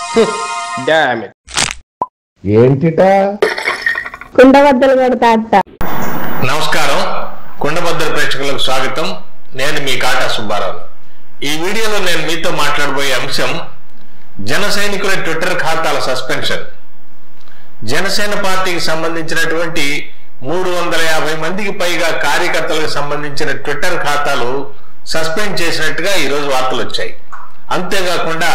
damn it ఏంటిటా కుండబద్దలు కొడతా అత్త నమస్కారం కుండబద్దల ప్రేక్షకులకు స్వాగతం నేను మీ కాటా సుబ్బారావు ఈ వీడియోలో నేను మీతో మాట్లాడబోయే అంశం జన సైనికుల ట్విట్టర్ ఖాతాల సస్పెన్షన్ జనసేన పార్టీకి సంబంధించినటువంటి మూడు వందల యాభై మందికి పైగా కార్యకర్తలకు సంబంధించిన ట్విట్టర్ ఖాతాలు సస్పెండ్ చేసినట్టుగా ఈరోజు వార్తలు వచ్చాయి అంతేకాకుండా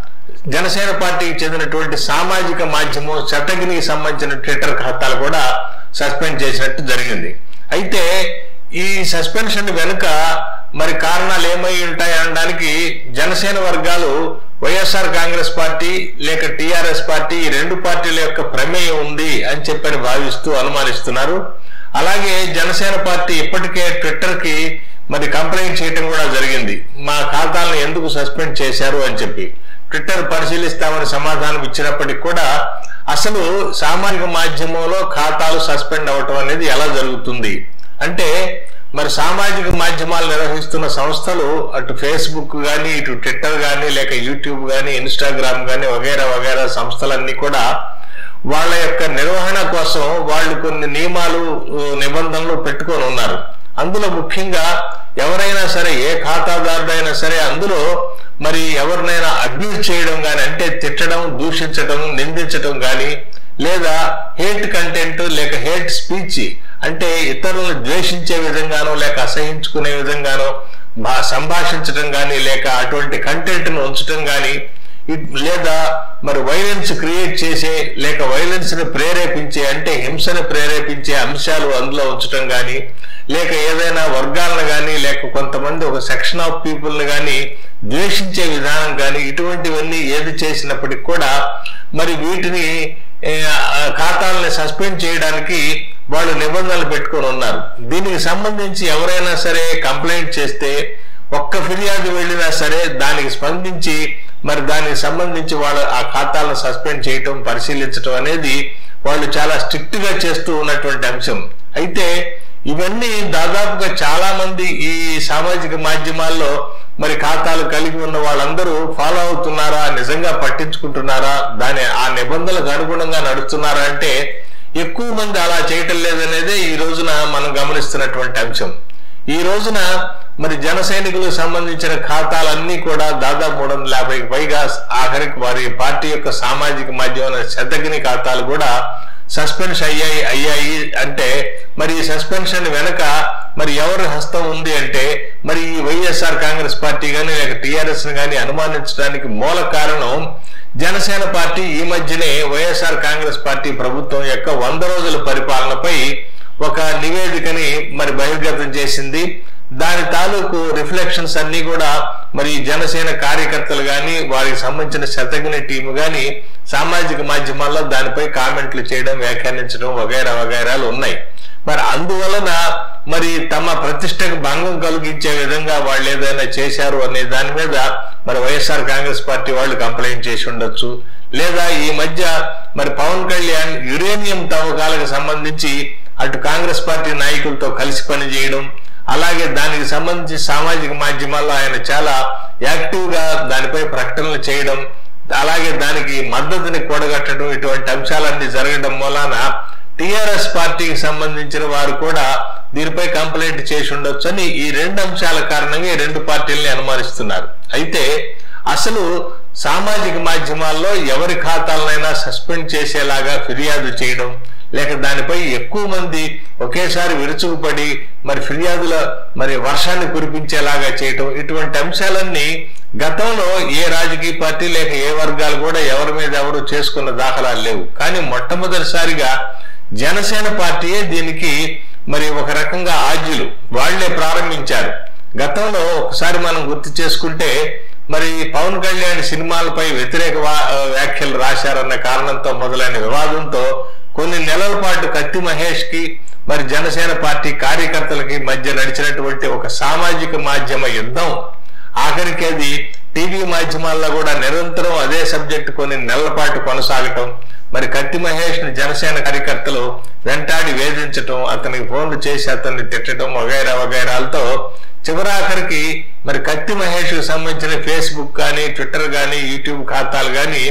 జనసేన పార్టీకి చెందినటువంటి సామాజిక మాధ్యమం శతగిరికి సంబంధించిన ట్విట్టర్ ఖాతాలు కూడా సస్పెండ్ చేసినట్టు జరిగింది అయితే ఈ సస్పెన్షన్ వెనుక మరి కారణాలు ఏమై ఉంటాయి అనడానికి జనసేన వర్గాలు వైఎస్ఆర్ కాంగ్రెస్ పార్టీ లేక టిఆర్ఎస్ పార్టీ ఈ రెండు పార్టీల యొక్క ప్రమేయం ఉంది అని చెప్పని భావిస్తూ అనుమానిస్తున్నారు అలాగే జనసేన పార్టీ ఇప్పటికే ట్విట్టర్ కి మరి కంప్లైంట్ చేయడం కూడా జరిగింది మా ఖాతాలను ఎందుకు సస్పెండ్ చేశారు అని చెప్పి ట్విట్టర్ పరిశీలిస్తామని సమాధానం ఇచ్చినప్పటికీ కూడా అసలు సామాజిక మాధ్యమంలో ఖాతాలు సస్పెండ్ అవటం అనేది ఎలా జరుగుతుంది అంటే మరి సామాజిక మాధ్యమాలు నిర్వహిస్తున్న సంస్థలు అటు ఫేస్బుక్ కానీ ఇటు ట్విట్టర్ కానీ లేక యూట్యూబ్ కానీ ఇన్స్టాగ్రామ్ కానీ వగైరా వగైరా సంస్థలన్నీ కూడా వాళ్ళ యొక్క నిర్వహణ కోసం వాళ్ళు కొన్ని నియమాలు ఉ, నిబంధనలు పెట్టుకొని ఉన్నారు అందులో ముఖ్యంగా ఎవరైనా సరే ఏ ఖాతాదారుడైనా సరే అందులో మరి ఎవరినైనా అబ్యూజ్ చేయడం కానీ అంటే తిట్టడం దూషించడం నిందించడం కానీ లేదా హేట్ కంటెంట్ లేక హేట్ స్పీచ్ అంటే ఇతరులను ద్వేషించే విధంగానో లేక అసహించుకునే విధంగానో భా- సంభాషించడం కానీ లేక అటువంటి కంటెంట్ ను ఉంచడం కానీ ఇట్- లేదా మరి వైలెన్స్ క్రియేట్ చేసే లేక వైలెన్స్ ని ప్రేరేపించే అంటే హింసను ప్రేరేపించే అంశాలు అందులో ఉంచడం కానీ లేక ఏదైనా వర్గాలను కానీ లేక కొంతమంది ఒక సెక్షన్ ఆఫ్ పీపుల్ ని కానీ ద్వేషించే విధానం కానీ ఇటువంటివన్నీ ఏది చేసినప్పటికి కూడా మరి వీటిని ఏ, ఆ, ఖాతాలని సస్పెండ్ చేయడానికి వాళ్ళు నిబంధనలు పెట్టుకొని ఉన్నారు దీనికి సంబంధించి ఎవరైనా సరే కంప్లైంట్ చేస్తే ఒక్క ఫిర్యాదు వెళ్ళినా సరే దానికి స్పందించి మరి దానికి సంబంధించి వాళ్ళ ఆ ఖాతాలను సస్పెండ్ చేయటం పరిశీలించడం అనేది వాళ్ళు చాలా స్ట్రిక్ట్ గా చేస్తూ ఉన్నటువంటి అంశం అయితే ఇవన్నీ దాదాపుగా చాలా మంది ఈ సామాజిక మాధ్యమాల్లో మరి ఖాతాలు కలిగి ఉన్న వాళ్ళందరూ ఫాలో అవుతున్నారా నిజంగా పట్టించుకుంటున్నారా దాని ఆ నిబంధనలకు అనుగుణంగా నడుస్తున్నారా అంటే ఎక్కువ మంది అలా చేయటం లేదనేదే ఈ రోజున మనం గమనిస్తున్నటువంటి అంశం ఈ రోజున మరి జన సైనికులకు సంబంధించిన ఖాతాలన్నీ కూడా దాదాపు మూడు వందల యాభైకి పైగా ఆఖరికి వారి పార్టీ యొక్క సామాజిక మాధ్యమాల శతగిని ఖాతాలు కూడా సస్పెన్స్ అయ్యాయి అయ్యాయి అంటే మరి ఈ సస్పెన్షన్ వెనక మరి ఎవరి హస్తం ఉంది అంటే మరి ఈ వైఎస్ఆర్ కాంగ్రెస్ పార్టీ కానీ లేక టిఆర్ఎస్ కానీ అనుమానించడానికి మూల కారణం జనసేన పార్టీ ఈ మధ్యనే వైఎస్ఆర్ కాంగ్రెస్ పార్టీ ప్రభుత్వం యొక్క వంద రోజుల పరిపాలనపై ఒక నివేదికని మరి బహిర్గతం చేసింది దాని తాలూకు రిఫ్లెక్షన్స్ అన్ని కూడా మరి జనసేన కార్యకర్తలు కానీ వారికి సంబంధించిన శతగిని టీము కానీ సామాజిక మాధ్యమాల్లో దానిపై కామెంట్లు చేయడం వ్యాఖ్యానించడం వగైరా వగైరాలు ఉన్నాయి మరి అందువలన మరి తమ ప్రతిష్టకు భంగం కలిగించే విధంగా వాళ్ళు ఏదైనా చేశారు అనే దాని మీద మరి వైఎస్ఆర్ కాంగ్రెస్ పార్టీ వాళ్ళు కంప్లైంట్ చేసి ఉండొచ్చు లేదా ఈ మధ్య మరి పవన్ కళ్యాణ్ యురేనియం తవ్వకాలకు సంబంధించి అటు కాంగ్రెస్ పార్టీ నాయకులతో కలిసి పనిచేయడం అలాగే దానికి సంబంధించి సామాజిక మాధ్యమాల్లో ఆయన చాలా యాక్టివ్ గా దానిపై ప్రకటనలు చేయడం అలాగే దానికి మద్దతుని కూడగట్టడం ఇటువంటి అంశాలన్నీ జరగడం మూలాన టిఆర్ఎస్ పార్టీకి సంబంధించిన వారు కూడా దీనిపై కంప్లైంట్ చేసి ఉండొచ్చు అని ఈ రెండు అంశాల కారణంగా ఈ రెండు పార్టీల్ని అనుమానిస్తున్నారు అయితే అసలు సామాజిక మాధ్యమాల్లో ఎవరి ఖాతాలనైనా సస్పెండ్ చేసేలాగా ఫిర్యాదు చేయడం లేక దానిపై ఎక్కువ మంది ఒకేసారి విరుచుకుపడి మరి ఫిర్యాదుల మరి వర్షాన్ని కురిపించేలాగా చేయటం ఇటువంటి అంశాలన్నీ గతంలో ఏ రాజకీయ పార్టీ లేక ఏ వర్గాలు కూడా ఎవరి మీద ఎవరు చేసుకున్న దాఖలాలు లేవు కానీ మొట్టమొదటిసారిగా జనసేన పార్టీయే దీనికి మరి ఒక రకంగా ఆద్యులు వాళ్లే ప్రారంభించారు గతంలో ఒకసారి మనం గుర్తు చేసుకుంటే మరి పవన్ కళ్యాణ్ సినిమాలపై వ్యతిరేక వా- వ్యాఖ్యలు రాశారన్న కారణంతో మొదలైన వివాదంతో కొన్ని నెలల పాటు కత్తి మహేష్ కి మరి జనసేన పార్టీ కార్యకర్తలకి మధ్య నడిచినటువంటి ఒక సామాజిక మాధ్యమ యుద్ధం ఆఖరికి అది టీవీ మాధ్యమాల్లో కూడా నిరంతరం అదే సబ్జెక్ట్ కొన్ని నెలల పాటు కొనసాగటం మరి కత్తి మహేష్ ని జనసేన కార్యకర్తలు వెంటాడి వేధించటం అతనికి ఫోన్లు చేసి అతన్ని తిట్టడం వగైరా వగైరాలతో చివరాఖరికి మరి కత్తి మహేష్ కు సంబంధించిన ఫేస్బుక్ కానీ ట్విట్టర్ కానీ యూట్యూబ్ ఖాతాలు కానీ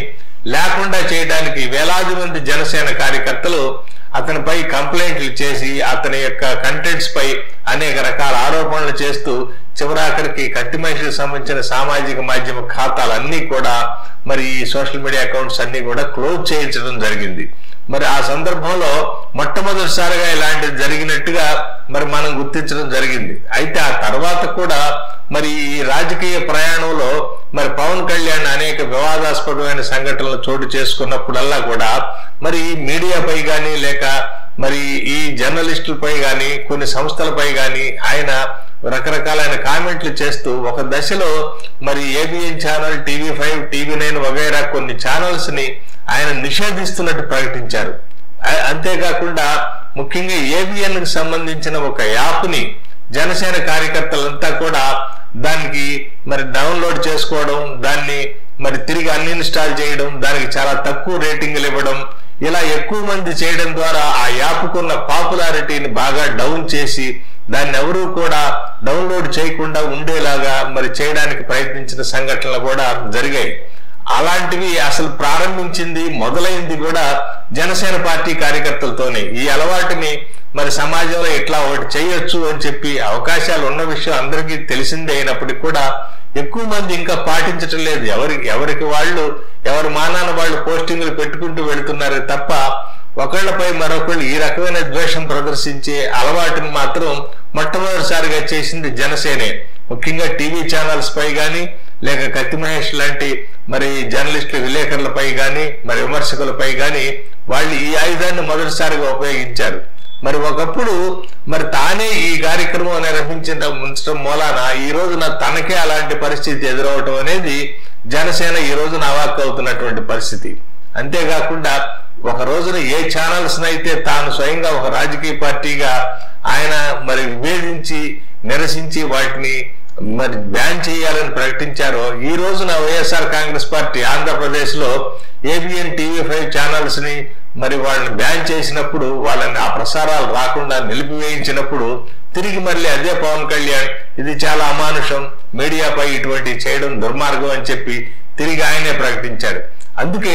లేకుండా చేయడానికి వేలాది మంది జనసేన కార్యకర్తలు అతనిపై కంప్లైంట్లు చేసి అతని యొక్క కంటెంట్స్ పై అనేక రకాల ఆరోపణలు చేస్తూ చివరాఖరికి కత్తి మనిషికి సంబంధించిన సామాజిక మాధ్యమ ఖాతాలన్నీ కూడా మరి ఈ సోషల్ మీడియా అకౌంట్స్ అన్ని కూడా క్లోజ్ చేయించడం జరిగింది మరి ఆ సందర్భంలో మొట్టమొదటిసారిగా ఇలాంటిది జరిగినట్టుగా మరి మనం గుర్తించడం జరిగింది అయితే ఆ తర్వాత కూడా మరి ఈ రాజకీయ ప్రయాణంలో మరి పవన్ కళ్యాణ్ అనేక వివాదాస్పదమైన సంఘటనలు చోటు చేసుకున్నప్పుడల్లా కూడా మరి మీడియాపై కానీ లేక మరి ఈ జర్నలిస్టులపై కానీ కొన్ని సంస్థలపై కానీ ఆయన రకరకాలైన కామెంట్లు చేస్తూ ఒక దశలో మరి ABN channel TV five TV nine వగైరా కొన్ని ఛానల్స్ ని ఆయన నిషేధిస్తున్నట్టు ప్రకటించారు అ- అంతేకాకుండా ముఖ్యంగా ఏబిఎన్ కి సంబంధించిన ఒక యాప్ ని జనసేన కార్యకర్తలంతా కూడా దానికి మరి డౌన్లోడ్ చేసుకోవడం దాన్ని మరి తిరిగి అన్ఇన్స్టాల్ చేయడం దానికి చాలా తక్కువ రేటింగ్లు ఇవ్వడం ఇలా ఎక్కువ మంది చేయడం ద్వారా ఆ యాప్కున్న పాపులారిటీని బాగా డౌన్ చేసి దాన్ని ఎవరూ కూడా డౌన్లోడ్ చేయకుండా ఉండేలాగా మరి చేయడానికి ప్రయత్నించిన సంఘటనలు కూడా జరిగాయి అలాంటివి అసలు ప్రారంభించింది మొదలైంది కూడా జనసేన పార్టీ కార్యకర్తలతోనే ఈ అలవాటుని మరి సమాజంలో ఇట్లా ఒకటి చేయొచ్చు అని చెప్పి అవకాశాలు ఉన్న విషయం అందరికీ తెలిసిందే అయినప్పటికీ కూడా ఎక్కువ మంది ఇంకా పాటించటం లేదు ఎవరి ఎవరికి వాళ్ళు ఎవరి మానాన వాళ్ళు పోస్టింగ్లు పెట్టుకుంటూ వెళుతున్నారు తప్ప ఒకళ్ళపై మరొకళ్ళు ఈ రకమైన ద్వేషం ప్రదర్శించే అలవాటుని మాత్రం మొట్టమొదటిసారిగా చేసింది జనసేనే ముఖ్యంగా టీవీ ఛానల్స్ పై కానీ లేక కత్తి మహేష్ లాంటి మరి జర్నలిస్టుల విలేకరులపై కానీ మరి విమర్శకులపై కానీ వాళ్ళు ఈ ఆయుధాన్ని మొదటిసారిగా ఉపయోగించారు మరి ఒకప్పుడు మరి తానే ఈ కార్యక్రమం నిర్వహించిన ఉంచడం మూలాన ఈ రోజున తనకే అలాంటి పరిస్థితి ఎదురవటం అనేది జనసేన ఈ రోజున అవాక్ అవుతున్నటువంటి పరిస్థితి అంతేకాకుండా ఒక రోజున ఏ ఛానల్స్ అయితే తాను స్వయంగా ఒక రాజకీయ పార్టీగా ఆయన మరి విభేదించి నిరసించి వాటిని మరి బ్యాన్ చేయాలని ప్రకటించారో ఈ రోజున వైఎస్ఆర్ కాంగ్రెస్ పార్టీ ఆంధ్రప్రదేశ్ లో ఏబిఎన్ టీవీ ఫైవ్ ఛానల్స్ ని మరి వాళ్ళని బ్యాన్ చేసినప్పుడు వాళ్ళని ఆ ప్రసారాలు రాకుండా నిలిపివేయించినప్పుడు తిరిగి మళ్ళీ అదే పవన్ కళ్యాణ్ ఇది చాలా అమానుషం మీడియాపై ఇటువంటి చేయడం దుర్మార్గం అని చెప్పి తిరిగి ఆయనే ప్రకటించాడు అందుకే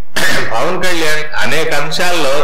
పవన్ కళ్యాణ్ అనేక అంశాల్లో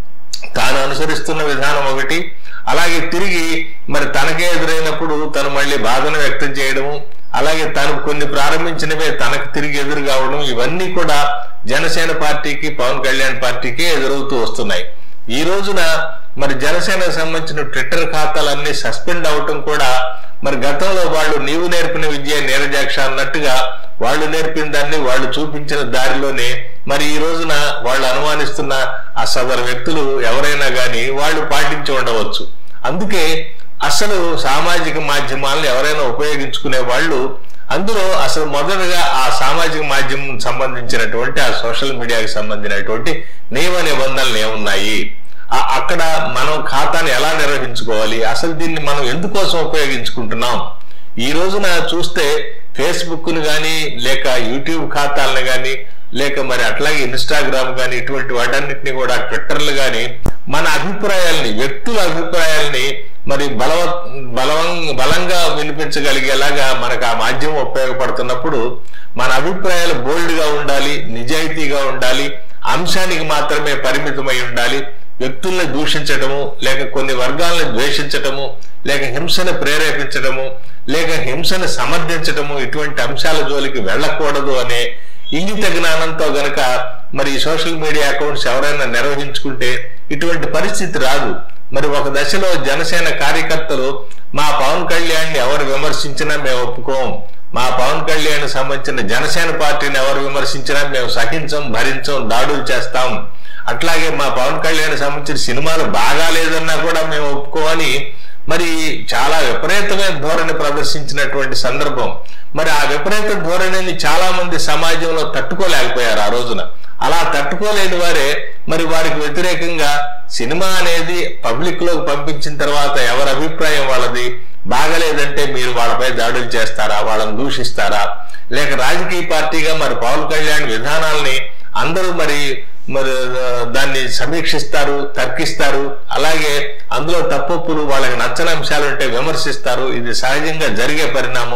తాను అనుసరిస్తున్న విధానం ఒకటి అలాగే తిరిగి మరి తనకే ఎదురైనప్పుడు తను మళ్ళీ బాధను వ్యక్తం చేయడము అలాగే తను కొన్ని ప్రారంభించినవే తనకు తిరిగి ఎదురు కావడం ఇవన్నీ కూడా జనసేన పార్టీకి పవన్ కళ్యాణ్ పార్టీకి ఎదురవుతూ వస్తున్నాయి ఈ రోజున మరి జనసేనకు సంబంధించిన ట్విట్టర్ ఖాతాలన్నీ సస్పెండ్ అవటం కూడా మరి గతంలో వాళ్ళు నీవు నేర్పిన విద్య నీరజాక్ష అన్నట్టుగా వాళ్ళు నేర్పిన దాన్ని వాళ్ళు చూపించిన దారిలోనే మరి ఈ రోజున వాళ్ళు అనుమానిస్తున్న ఆ సదరు వ్యక్తులు ఎవరైనా కానీ వాళ్ళు పాటించి ఉండవచ్చు అందుకే అసలు సామాజిక మాధ్యమాలను ఎవరైనా ఉపయోగించుకునే వాళ్ళు అందులో అసలు మొదటగా ఆ సామాజిక మాధ్యమం సంబంధించినటువంటి ఆ సోషల్ మీడియాకి సంబంధించినటువంటి నియమ నిబంధనలు ఏమున్నాయి ఆ- అక్కడ మనం ఖాతాను ఎలా నిర్వహించుకోవాలి అసలు దీన్ని మనం ఎందుకోసం ఉపయోగించుకుంటున్నాం ఈ రోజున చూస్తే ఫేస్బుక్ ను కానీ లేక యూట్యూబ్ ఖాతాలను కానీ లేక మరి అట్లాగే ఇన్స్టాగ్రామ్ కానీ ఇటువంటి వాటన్నిటిని కూడా ట్విట్టర్లు కానీ మన అభిప్రాయాల్ని వ్యక్తుల అభిప్రాయాల్ని మరి బలవ బలవం బలంగా వినిపించగలిగేలాగా మనకు ఆ మాధ్యమం ఉపయోగపడుతున్నప్పుడు మన అభిప్రాయాలు బోల్డ్ గా ఉండాలి నిజాయితీగా ఉండాలి అంశానికి మాత్రమే పరిమితమై ఉండాలి వ్యక్తుల్ని దూషించటము లేక కొన్ని వర్గాలను ద్వేషించటము లేక హింసను ప్రేరేపించటము లేక హింసను సమర్థించటము ఇటువంటి అంశాల జోలికి వెళ్ళకూడదు అనే ఇంగిత జ్ఞానంతో గనక మరి ఈ సోషల్ మీడియా అకౌంట్స్ ఎవరైనా నిర్వహించుకుంటే ఇటువంటి పరిస్థితి రాదు మరి ఒక దశలో జనసేన కార్యకర్తలు మా పవన్ కళ్యాణ్ ఎవరు విమర్శించినా మేము ఒప్పుకోం మా పవన్ కళ్యాణ్ సంబంధించిన జనసేన పార్టీని ఎవరు విమర్శించినా మేము సహించం భరించం దాడులు చేస్తాం అట్లాగే మా పవన్ కళ్యాణ్ సంబంధించిన సినిమాలు బాగాలేదన్నా కూడా మేము ఒప్పుకోమని మరి చాలా విపరీతమైన ధోరణి ప్రదర్శించినటువంటి సందర్భం మరి ఆ విపరీత ధోరణిని చాలా మంది సమాజంలో తట్టుకోలేకపోయారు ఆ రోజున అలా తట్టుకోలేని వారే మరి వారికి వ్యతిరేకంగా సినిమా అనేది పబ్లిక్ లోకి పంపించిన తర్వాత ఎవరి అభిప్రాయం వాళ్ళది బాగలేదంటే మీరు వాళ్ళపై దాడులు చేస్తారా వాళ్ళని దూషిస్తారా లేక రాజకీయ పార్టీగా మరి పవన్ కళ్యాణ్ విధానాల్ని అందరూ మరి మరి ఆ, దాన్ని సమీక్షిస్తారు తర్కిస్తారు అలాగే అందులో తప్పొప్పులు వాళ్ళకి నచ్చని అంశాలు ఉంటే విమర్శిస్తారు ఇది సహజంగా జరిగే పరిణామం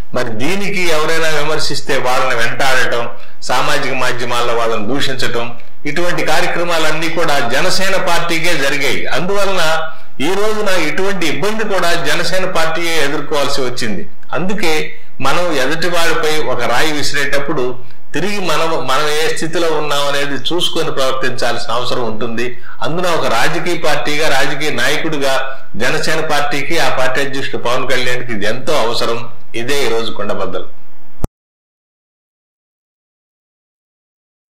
మరి దీనికి ఎవరైనా విమర్శిస్తే వాళ్ళని వెంటాడటం సామాజిక మాధ్యమాల్లో వాళ్ళని దూషించటం ఇటువంటి కార్యక్రమాలన్నీ కూడా జనసేన పార్టీకే జరిగాయి అందువలన ఈ రోజున ఇటువంటి ఇబ్బంది కూడా జనసేన పార్టీయే ఎదుర్కోవాల్సి వచ్చింది అందుకే మనం ఎదుటి వాడిపై ఒక రాయి విసిరేటప్పుడు తిరిగి మనం మనం ఏ స్థితిలో ఉన్నాం అనేది చూసుకొని ప్రవర్తించాల్సిన అవసరం ఉంటుంది అందున ఒక రాజకీయ పార్టీగా రాజకీయ నాయకుడిగా జనసేన పార్టీకి ఆ పార్టీ అధ్యక్షుడు పవన్ కళ్యాణ్కి ఇది ఎంతో అవసరం ఇదే ఈ రోజు కొండబద్దలు